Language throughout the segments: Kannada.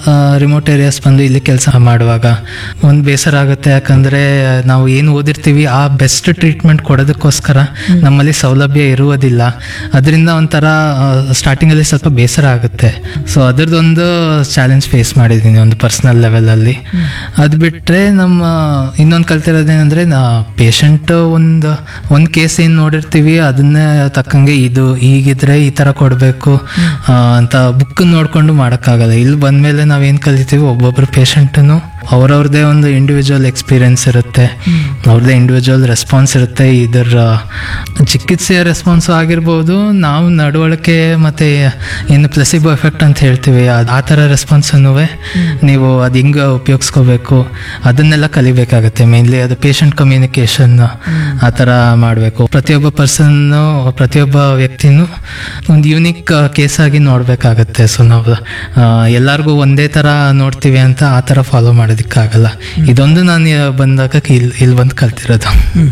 ರಿಮೋಟ್ ಏರಿಯಾಸ್ ಬಂದು ಇಲ್ಲಿ ಕೆಲಸ ಮಾಡುವಾಗ ಒಂದು ಬೇಸರ ಆಗುತ್ತೆ ಯಾಕಂದರೆ ನಾವು ಏನು ಓದಿರ್ತೀವಿ ಆ ಬೆಸ್ಟ್ ಟ್ರೀಟ್ಮೆಂಟ್ ಕೊಡೋದಕ್ಕೋಸ್ಕರ ನಮ್ಮಲ್ಲಿ ಸೌಲಭ್ಯ ಇರುವುದಿಲ್ಲ ಅದರಿಂದ ಒಂಥರ ಸ್ಟಾರ್ಟಿಂಗಲ್ಲಿ ಸ್ವಲ್ಪ ಬೇಸರ ಆಗುತ್ತೆ ಸೊ ಅದರದ್ದೊಂದು ಚಾಲೆಂಜ್ ಫೇಸ್ ಮಾಡಿದ್ದೀನಿ ಒಂದು ಪರ್ಸ್ನಲ್ ಲೆವೆಲಲ್ಲಿ ಅದು ಬಿಟ್ಟರೆ ನಮ್ಮ ಇನ್ನೊಂದು ಕಲ್ತಿರೋದೇನೆಂದರೆ ನಾ ಪೇಷಂಟ್ ಒಂದು ಒಂದು ಕೇಸ್ ಏನು ನೋಡಿರ್ತೀವಿ ಅದನ್ನೇ ತಕ್ಕಂಗೆ ಇದು ಹೀಗಿದ್ರೆ ಈ ಥರ ಕೊಡಬೇಕು ಅಂತ ಬುಕ್ ನೋಡ್ಕೊಂಡು ಮಾಡೋಕ್ಕಾಗಲ್ಲ ಇಲ್ಲಿ ಬಂದಮೇಲೆ ನಾವೇನು ಕಲಿತೀವಿ ಒಬ್ಬೊಬ್ರು ಪೇಷಂಟನ್ನು ಅವ್ರವ್ರದ್ದೇ ಒಂದು ಇಂಡಿವಿಜುವಲ್ ಎಕ್ಸ್ಪೀರಿಯನ್ಸ್ ಇರುತ್ತೆ ಅವ್ರದ್ದೇ ಇಂಡಿವಿಜುವಲ್ ರೆಸ್ಪಾನ್ಸ್ ಇರುತ್ತೆ ಇದರ ಚಿಕಿತ್ಸೆಯ ರೆಸ್ಪಾನ್ಸು ಆಗಿರ್ಬೋದು ನಾವು ನಡವಳಿಕೆ ಮತ್ತು ಏನು ಪ್ಲೆಸಿಬೋ ಎಫೆಕ್ಟ್ ಅಂತ ಹೇಳ್ತೀವಿ ಅದು ಆ ಥರ ರೆಸ್ಪಾನ್ಸನ್ನು ನೀವು ಅದು ಹಿಂಗೆ ಉಪಯೋಗಿಸ್ಕೋಬೇಕು ಅದನ್ನೆಲ್ಲ ಕಲಿಬೇಕಾಗತ್ತೆ ಮೇನ್ಲಿ ಅದು ಪೇಷಂಟ್ ಕಮ್ಯುನಿಕೇಷನ್ ಆ ಥರ ಮಾಡಬೇಕು ಪ್ರತಿಯೊಬ್ಬ ಪರ್ಸನ್ನು ಪ್ರತಿಯೊಬ್ಬ ವ್ಯಕ್ತಿನೂ ಒಂದು ಯೂನಿಕ್ ಕೇಸ್ ಆಗಿ ನೋಡಬೇಕಾಗತ್ತೆ ಸೊ ನಾವು ಆ, ಎಲ್ಲರಿಗೂ ಒಂದೇ ಥರ ನೋಡ್ತೀವಿ ಅಂತ ಆ ಥರ ಫಾಲೋ ಮಾಡೋದಕ್ಕಾಗಲ್ಲ ಇದೊಂದು ನಾನು ಬಂದಾಗ ಇಲ್ಲಿ ಇಲ್ಲಿ ಬಂದು ಕಲ್ತಿರೋದು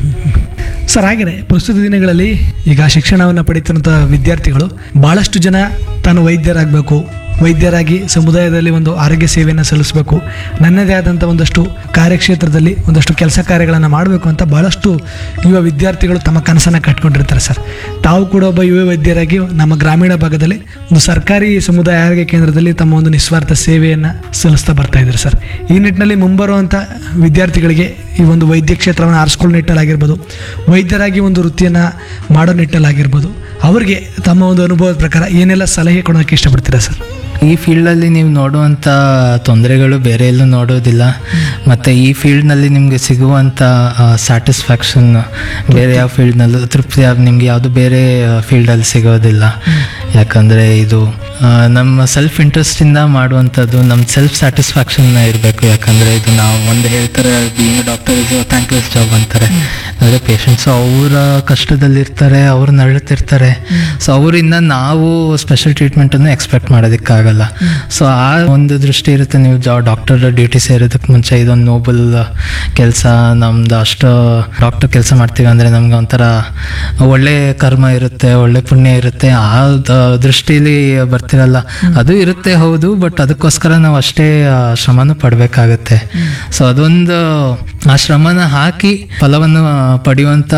ಸರ್ ಹಾಗೆಯೇ ಪ್ರಸ್ತುತ ದಿನಗಳಲ್ಲಿ ಈಗ ಶಿಕ್ಷಣವನ್ನು ಪಡೀತಿರುವಂಥ ವಿದ್ಯಾರ್ಥಿಗಳು ಭಾಳಷ್ಟು ಜನ ತಾನು ವೈದ್ಯರಾಗಬೇಕು ವೈದ್ಯರಾಗಿ ಸಮುದಾಯದಲ್ಲಿ ಒಂದು ಆರೋಗ್ಯ ಸೇವೆಯನ್ನು ಸಲ್ಲಿಸಬೇಕು ನನ್ನದೇ ಆದಂಥ ಒಂದಷ್ಟು ಕಾರ್ಯಕ್ಷೇತ್ರದಲ್ಲಿ ಒಂದಷ್ಟು ಕೆಲಸ ಕಾರ್ಯಗಳನ್ನು ಮಾಡಬೇಕು ಅಂತ ಭಾಳಷ್ಟು ಯುವ ವಿದ್ಯಾರ್ಥಿಗಳು ತಮ್ಮ ಕನಸನ್ನು ಕಟ್ಕೊಂಡಿರ್ತಾರೆ ಸರ್ ತಾವು ಕೂಡ ಒಬ್ಬ ಯುವ ವೈದ್ಯರಾಗಿ ನಮ್ಮ ಗ್ರಾಮೀಣ ಭಾಗದಲ್ಲಿ ಒಂದು ಸರ್ಕಾರಿ ಸಮುದಾಯ ಆರೋಗ್ಯ ಕೇಂದ್ರದಲ್ಲಿ ತಮ್ಮ ಒಂದು ನಿಸ್ವಾರ್ಥ ಸೇವೆಯನ್ನು ಸಲ್ಲಿಸ್ತಾ ಬರ್ತಾ ಇದ್ದಾರೆ ಸರ್ ಈ ನಿಟ್ಟಿನಲ್ಲಿ ಮುಂಬರುವಂಥ ವಿದ್ಯಾರ್ಥಿಗಳಿಗೆ ಈ ಒಂದು ವೈದ್ಯ ಕ್ಷೇತ್ರವನ್ನು ಆರಿಸ್ಕೊಳ್ಳೋ ನಿಟ್ಟಲಾಗಿರ್ಬೋದು ವೈದ್ಯರಾಗಿ ಒಂದು ವೃತ್ತಿಯನ್ನು ಮಾಡೋ ನಿಟ್ಟಲಾಗಿರ್ಬೋದು ಅವರಿಗೆ ತಮ್ಮ ಒಂದು ಅನುಭವದ ಪ್ರಕಾರ ಏನೆಲ್ಲ ಸಲಹೆ ಕೊಡೋಕ್ಕೆ ಇಷ್ಟಪಡ್ತೀರಾ ಸರ್ ಈ ಫೀಲ್ಡಲ್ಲಿ ನೀವು ನೋಡುವಂಥ ತೊಂದರೆಗಳು ಬೇರೆ ಎಲ್ಲೂ ನೋಡೋದಿಲ್ಲ ಮತ್ತು ಈ ಫೀಲ್ಡ್ನಲ್ಲಿ ನಿಮಗೆ ಸಿಗುವಂಥ ಸ್ಯಾಟಿಸ್ಫ್ಯಾಕ್ಷನ್ ಬೇರೆ ಯಾವ ಫೀಲ್ಡ್ನಲ್ಲೂ ತೃಪ್ತಿ ನಿಮಗೆ ಯಾವುದು ಬೇರೆ ಫೀಲ್ಡಲ್ಲಿ ಸಿಗೋದಿಲ್ಲ ಯಾಕಂದರೆ ಇದು ಆ, ನಮ್ಮ ಸೆಲ್ಫ್ ಇಂಟ್ರೆಸ್ಟಿಂದ ಮಾಡುವಂಥದ್ದು ನಮ್ಮ ಸೆಲ್ಫ್ ಸ್ಯಾಟಿಸ್ಫ್ಯಾಕ್ಷನ್ ಇರಬೇಕು ಯಾಕಂದರೆ ಇದು ನಾವು ಒಂದು ಹೇಳ್ತಾರೆ being doctor is thankless job ಅಂತಾರೆ ಅಂದರೆ ಪೇಷಂಟ್ಸು ಅವರ ಕಷ್ಟದಲ್ಲಿರ್ತಾರೆ ಅವ್ರು ನರಳುತ್ತಿರ್ತಾರೆ ಸೊ ಅವರಿಂದ ನಾವು ಸ್ಪೆಷಲ್ ಟ್ರೀಟ್ಮೆಂಟನ್ನು ಎಕ್ಸ್ಪೆಕ್ಟ್ ಮಾಡೋದಕ್ಕಾಗಲ್ಲ ಸೊ ಆ ಒಂದು ದೃಷ್ಟಿ ಇರುತ್ತೆ ನೀವು ಜಾ ಡಾಕ್ಟರ್ ಡ್ಯೂಟಿ ಸೇರೋದಕ್ಕೆ ಮುಂಚೆ ಇದೊಂದು ನೋಬಲ್ ಕೆಲಸ ನಮ್ದು ಅಷ್ಟು ಡಾಕ್ಟರ್ ಕೆಲಸ ಮಾಡ್ತೀವಿ ಅಂದರೆ ನಮ್ಗೆ ಒಂಥರ ಒಳ್ಳೆ ಕರ್ಮ ಇರುತ್ತೆ ಒಳ್ಳೆ ಪುಣ್ಯ ಇರುತ್ತೆ ಆ ದ- ದೃಷ್ಟಿಲಿ ಬರ್ತಿರಲ್ಲ ಅದು ಇರುತ್ತೆ ಹೌದು ಬಟ್ ಅದಕ್ಕೋಸ್ಕರ ನಾವು ಅಷ್ಟೇ ಆ, ಶ್ರಮನೂ ಪಡಬೇಕಾಗತ್ತೆ ಸೊ ಅದೊಂದು ಆ ಶ್ರಮನ ಹಾಕಿ ಫಲವನ್ನು ಆ, ಪಡೆಯುವಂಥ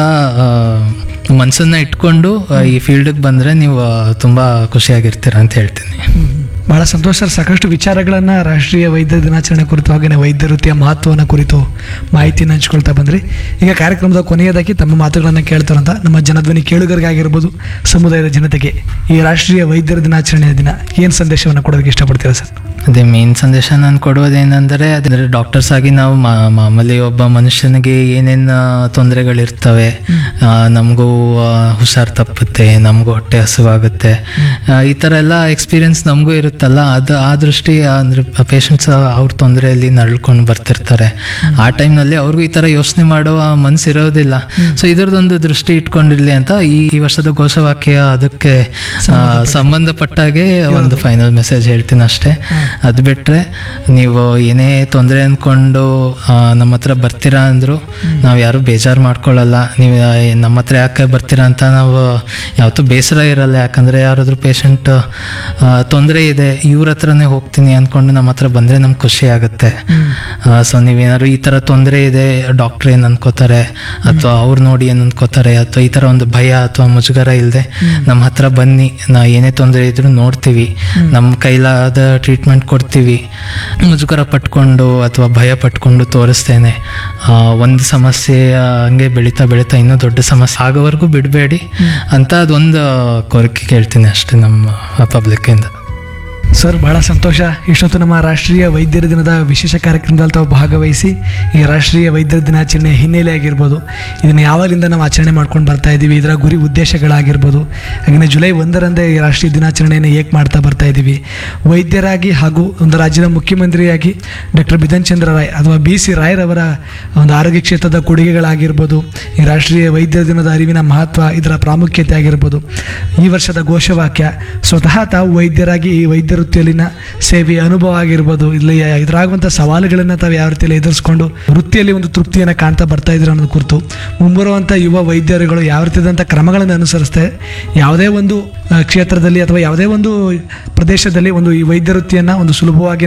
ಮನಸ್ಸನ್ನ ಇಟ್ಕೊಂಡು ಆ, ಈ ಫೀಲ್ಡಿಗೆ ಬಂದರೆ ನೀವು ಆ, ತುಂಬ ಖುಷಿಯಾಗಿರ್ತೀರ ಅಂತ ಹೇಳ್ತೀನಿ ಬಹಳ ಸಂತೋಷ ಸರ್ ಸಾಕಷ್ಟು ವಿಚಾರಗಳನ್ನು ರಾಷ್ಟ್ರೀಯ ವೈದ್ಯ ದಿನಾಚರಣೆ ಕುರಿತು ಹಾಗೆಯೇ ವೈದ್ಯ ವೃತ್ತಿಯ ಮಹತ್ವವನ್ನು ಕುರಿತು ಮಾಹಿತಿಯನ್ನು ಹಂಚ್ಕೊಳ್ತಾ ಬಂದ್ರಿ ಈಗ ಕಾರ್ಯಕ್ರಮದ ಕೊನೆಯದಾಗಿ ತಮ್ಮ ಮಾತುಗಳನ್ನು ಕೇಳ್ತಾರಂತ ನಮ್ಮ ಜನಧ್ವನಿ ಕೇಳುಗರಿಗಾಗಿರ್ಬೋದು ಸಮುದಾಯದ ಜನತೆಗೆ ಈ ರಾಷ್ಟ್ರೀಯ ವೈದ್ಯರ ದಿನಾಚರಣೆಯ ದಿನ ಏನು ಸಂದೇಶವನ್ನು ಕೊಡೋದಕ್ಕೆ ಇಷ್ಟಪಡ್ತೀರಾ ಸರ್ ಅದೇ ಮೇನ್ ಸಂದೇಶ ನಾನು ಕೊಡುವುದೇನೆಂದರೆ ಅದೇ ಡಾಕ್ಟರ್ಸ್ ಆಗಿ ನಾವು ಮಾ- ಮಾಮೂಲಿ ಒಬ್ಬ ಮನುಷ್ಯನಿಗೆ ಏನೇನು ತೊಂದರೆಗಳಿರ್ತವೆ ಆ, ನಮಗೂ ಆ, ಹುಷಾರು ತಪ್ಪುತ್ತೆ ನಮಗೂ ಹೊಟ್ಟೆ ಹಸುವಾಗುತ್ತೆ ಆ, ಈ ಥರ ಎಲ್ಲ ಎಕ್ಸ್ಪೀರಿಯನ್ಸ್ ನಮಗೂ ಇರುತ್ತಲ್ಲ ಅದು ಆ ದೃಷ್ಟಿ ಅಂದರೆ ಪೇಷಂಟ್ಸ್ ಅವ್ರ ತೊಂದರೆಯಲ್ಲಿ ನರಳ್ಕೊಂಡು ಬರ್ತಿರ್ತಾರೆ ಆ ಟೈಮ್ನಲ್ಲಿ ಅವ್ರಿಗೂ ಈ ಥರ ಯೋಚನೆ ಮಾಡುವ ಮನಸ್ಸು ಇರೋದಿಲ್ಲ ಸೊ ಇದರದೊಂದು ದೃಷ್ಟಿ ಇಟ್ಕೊಂಡಿರ್ಲಿ ಅಂತ ಈ ಈ ವರ್ಷದ ಘೋಷವಾಕ್ಯ ಅದಕ್ಕೆ ಆ, ಸಂಬಂಧಪಟ್ಟಾಗೆ ಒಂದು ಫೈನಲ್ ಮೆಸೇಜ್ ಹೇಳ್ತೀನಿ ಅಷ್ಟೇ ಅದು ಬಿಟ್ಟರೆ ನೀವು ಏನೇ ತೊಂದರೆ ಅಂದ್ಕೊಂಡು ಆ, ನಮ್ಮ ಹತ್ರ ಬರ್ತೀರಾ ಅಂದರು ನಾವು ಯಾರು ಬೇಜಾರು ಮಾಡ್ಕೊಳ್ಳಲ್ಲ ನೀವು ಆ, ನಮ್ಮ ಹತ್ರ ಯಾಕೆ ಬರ್ತೀರಾ ಅಂತ ನಾವು ಯಾವತ್ತೂ ಬೇಸರ ಇರಲ್ಲ ಯಾಕಂದರೆ ಯಾರಾದರೂ ಪೇಷಂಟ್ ತೊಂದರೆ ಇದೆ ಇವ್ರ ಹತ್ರನೇ ಹೋಗ್ತೀನಿ ಅಂದ್ಕೊಂಡು ನಮ್ಮ ಹತ್ರ ಬಂದರೆ ನಮ್ಗೆ ಖುಷಿ ಆಗುತ್ತೆ ಸೊ ನೀವೇನಾದ್ರು ಈ ಥರ ತೊಂದರೆ ಇದೆ ಡಾಕ್ಟ್ರ್ ಏನು ಅನ್ಕೋತಾರೆ ಅಥವಾ ಅವ್ರು ನೋಡಿ ಏನು ಅನ್ಕೋತಾರೆ ಅಥವಾ ಈ ಥರ ಒಂದು ಭಯ ಅಥವಾ ಮುಜುಗರ ಇಲ್ಲದೆ ನಮ್ಮ ಹತ್ರ ಬನ್ನಿ ನಾ ಏನೇ ತೊಂದರೆ ಇದ್ರೂ ನೋಡ್ತೀವಿ ನಮ್ಮ ಕೈಲಾದ ಟ್ರೀಟ್ಮೆಂಟ್ ಕೊಡ್ತೀವಿ ಮುಜುಗರ ಪಟ್ಕೊಂಡು ಅಥವಾ ಭಯ ಪಟ್ಕೊಂಡು ತೋರಿಸ್ತೇನೆ ಆ, ಒಂದು ಸಮಸ್ಯೆ ಆ, ಹಂಗೆ ಬೆಳೀತಾ ಬೆಳೀತಾ ಇನ್ನೂ ದೊಡ್ಡ ಸಮಸ್ಯೆ ಆಗೋವರೆಗೂ ಬಿಡಬೇಡಿ ಅಂತ ಅದೊಂದು ಕೋರಿಕೆ ಕೇಳ್ತೀನಿ ಅಷ್ಟೇ ನಮ್ಮ ಪಬ್ಲಿಕ್ಕಿಂದ ಸರ್ ಬಹಳ ಸಂತೋಷ ಇಷ್ಟೊತ್ತು ನಮ್ಮ ರಾಷ್ಟ್ರೀಯ ವೈದ್ಯರ ದಿನದ ವಿಶೇಷ ಕಾರ್ಯಕ್ರಮದಲ್ಲಿ ತಾವು ಭಾಗವಹಿಸಿ ಈ ರಾಷ್ಟ್ರೀಯ ವೈದ್ಯರ ದಿನಾಚರಣೆ ಹಿನ್ನೆಲೆ ಆಗಿರ್ಬೋದು ಇದನ್ನು ಯಾವಾಗಲಿಂದ ನಾವು ಆಚರಣೆ ಮಾಡ್ಕೊಂಡು ಬರ್ತಾ ಇದ್ದೀವಿ ಇದರ ಗುರಿ ಉದ್ದೇಶಗಳಾಗಿರ್ಬೋದು ಹಾಗೆಯೇ ಜುಲೈ ಒಂದರಂದೇ ಈ ರಾಷ್ಟ್ರೀಯ ದಿನಾಚರಣೆಯನ್ನು ಏಕೆ ಮಾಡ್ತಾ ಬರ್ತಾ ಇದ್ದೀವಿ ವೈದ್ಯರಾಗಿ ಹಾಗೂ ಒಂದು ರಾಜ್ಯದ ಮುಖ್ಯಮಂತ್ರಿಯಾಗಿ ಡಾಕ್ಟರ್ ಬಿಧನ್ ಚಂದ್ರ ರಾಯ್ ಅಥವಾ ಬಿ ಸಿ ರಾಯ್ರವರ ಒಂದು ಆರೋಗ್ಯ ಕ್ಷೇತ್ರದ ಕೊಡುಗೆಗಳಾಗಿರ್ಬೋದು ಈ ರಾಷ್ಟ್ರೀಯ ವೈದ್ಯರ ದಿನದ ಅರಿವಿನ ಮಹತ್ವ ಇದರ ಪ್ರಾಮುಖ್ಯತೆ ಆಗಿರ್ಬೋದು ಈ ವರ್ಷದ ಘೋಷವಾಕ್ಯ ಸ್ವತಃ ತಾವು ವೈದ್ಯರಾಗಿ ಈ ವೈದ್ಯ ವೃತ್ತಿಯಲ್ಲಿನ ಸೇವೆಯ ಅನುಭವ ಆಗಿರ್ಬೋದು ಇಲ್ಲಿ ಎದುರಾಗುವಂಥ ಸವಾಲುಗಳನ್ನು ತಾವು ಯಾವ ರೀತಿಯಲ್ಲಿ ಎದುರಿಸ್ಕೊಂಡು ವೃತ್ತಿಯಲ್ಲಿ ಒಂದು ತೃಪ್ತಿಯನ್ನು ಕಾಣ್ತಾ ಬರ್ತಾ ಇದ್ರು ಅನ್ನೋದು ಕುರಿತು ಮುಂಬರುವಂಥ ಯುವ ವೈದ್ಯರುಗಳು ಯಾವ ರೀತಿಯಾದಂಥ ಕ್ರಮಗಳನ್ನು ಅನುಸರಿಸ್ತಾರೆ ಯಾವುದೇ ಒಂದು ಆ, ಕ್ಷೇತ್ರದಲ್ಲಿ ಅಥವಾ ಯಾವುದೇ ಒಂದು ಪ್ರದೇಶದಲ್ಲಿ ಒಂದು ಈ ವೈದ್ಯ ವೃತ್ತಿಯನ್ನು ಒಂದು ಸುಲಭವಾಗಿ